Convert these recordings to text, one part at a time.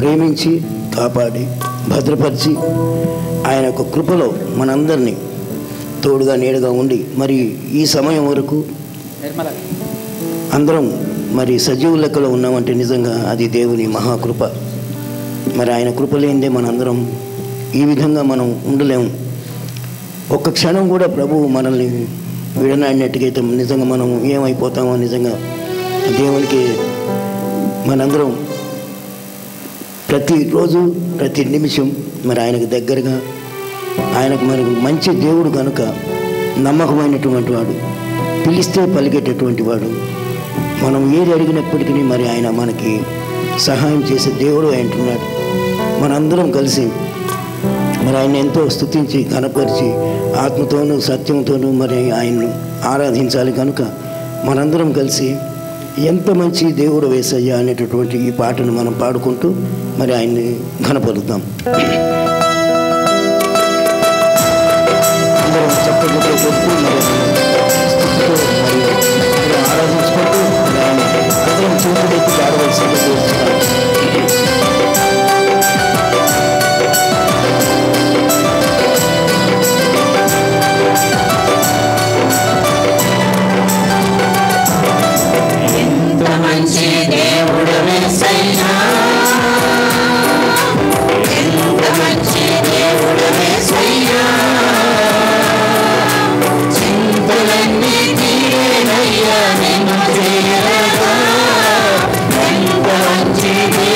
ప్రేమించి కాపాడి భద్రపరిచి ఆయన యొక్క కృపలో మనందరినీ తోడుగా నీడగా ఉండి మరి ఈ సమయం వరకు అందరం మరి సజీవ లెక్కలో ఉన్నామంటే నిజంగా అది దేవుని మహాకృప మరి ఆయన కృప లేనిదే మనందరం ఈ విధంగా మనం ఉండలేము ఒక్క క్షణం కూడా ప్రభువు మనల్ని విడనాడినట్టుగైతే నిజంగా మనం ఏమైపోతామో నిజంగా దేవునికి మనందరం ప్రతిరోజు ప్రతి నిమిషం మరి ఆయనకు దగ్గరగా ఆయనకు మరి మంచి దేవుడు కనుక నమ్మకమైనటువంటి వాడు పిలిస్తే పలికేటటువంటి వాడు మనం ఏది అడిగినప్పటికీ మరి ఆయన మనకి సహాయం చేసే దేవుడు అంటున్నాడు మనందరం కలిసి మరి ఆయన ఎంతో స్తుతించి కనపరిచి ఆత్మతోనూ సత్యంతోనూ మరి ఆయన్ను ఆరాధించాలి కనుక మనందరం కలిసి ఎంత మంచి దేవుడు వేసయ్యా అనేటటువంటి ఈ పాటను మనం పాడుకుంటూ మరి ఆయన్ని ఘనపరుద్దాం అందరం చప్పట్లతో కొడుతూ మరి స్తుతితో మరి మరి ఆరాధించుకుంటూ మరి ఆయన అందరం చూపుడెత్తి పాడవలసింది కోరుతున్నాను ఎంత మంచి దేవుడు వేసయ్యా ఎంత మంచి దేవుడు వేసయ్యా చింతలన్నీ తీరేనయ్యా నిన్ను చేరగా ఎంత మంచి దేవుడు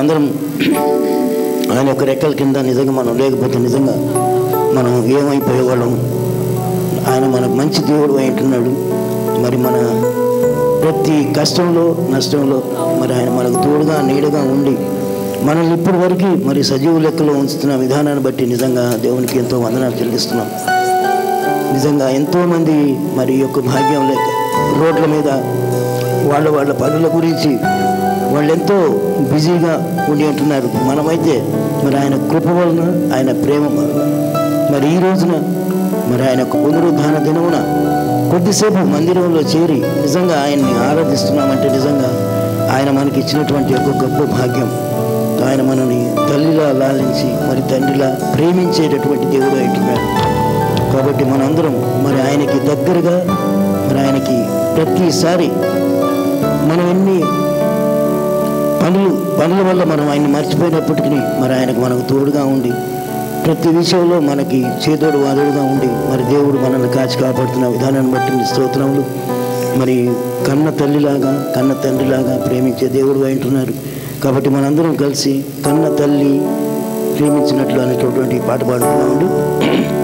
మనందరం ఆయన యొక్క రెక్కల కింద నిజంగా మనం లేకపోతే నిజంగా మనం ఏమైపోయేవాళ్ళం ఆయన మనకు మంచి దేవుడు అయి ఉంటున్నాడు మరి మన ప్రతి కష్టంలో నష్టంలో మరి ఆయన మనకు తోడుగా నీడగా ఉండి మనల్ని ఇప్పటి వరకు మరి సజీవ లెక్కలో ఉంచుతున్న విధానాన్ని బట్టి నిజంగా దేవునికి ఎంతో వందనాలు చెల్లిస్తున్నాం నిజంగా ఎంతోమంది మరి ఈ యొక్క భాగ్యం లేక రోడ్ల మీద వాళ్ళ వాళ్ళ పనుల గురించి వాళ్ళు ఎంతో బిజీగా ఉండి ఉంటున్నారు మనమైతే మరి ఆయన కృప వలన ఆయన ప్రేమ వలన మరి ఈ రోజున మరి ఆయన యొక్క పునరుద్ధాన దినమున కొద్దిసేపు మందిరంలో చేరి నిజంగా ఆయన్ని ఆరాధిస్తున్నామంటే నిజంగా ఆయన మనకి ఇచ్చినటువంటి ఒక గొప్ప భాగ్యం ఆయన మనని తల్లిలా లాలించి మరి తండ్రిలా ప్రేమించేటటువంటి దేవుడు అంటున్నాడు కాబట్టి మనందరం మరి ఆయనకి దగ్గరగా మరి ఆయనకి ప్రతిసారి మనం ఎన్ని పనులు పనుల వల్ల మనం ఆయన్ని మర్చిపోయినప్పటికీ మరి ఆయనకు మనకు తోడుగా ఉండి ప్రతి విషయంలో మనకి చేదోడు వాదోడుగా ఉండి మరి దేవుడు మనల్ని కాచి కాపాడుతున్న విధానాన్ని బట్టి మీ స్తోత్రములు మరి కన్న తల్లిలాగా కన్న తండ్రిలాగా ప్రేమించే దేవుడు అంటున్నారు కాబట్టి మనందరం కలిసి కన్న తల్లి ప్రేమించినట్లు అనేటటువంటి పాట పాడుతున్నామండి